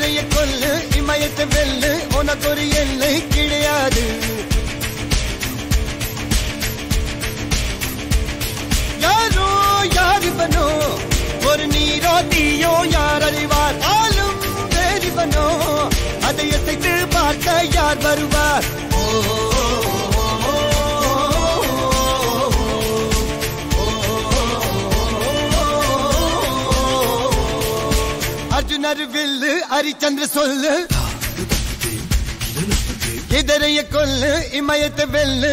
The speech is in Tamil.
இதரைய கொல்லு இமயத்தை வெல்லு உனக்கு ஒரு எல்லை கிடையாது யாரோ யார் இவனோ ஒரு நீரோ தீயோ யார் அறிவார் ஆளும் வேறிவனோ அதை எசைத்து பார்க்க யார் வருவார் ஓ, அர்ஜுனர் வில்லு ஹரிச்சந்திர சொல்லு இதரைய கொல்லு இமயத்தை வெல்லு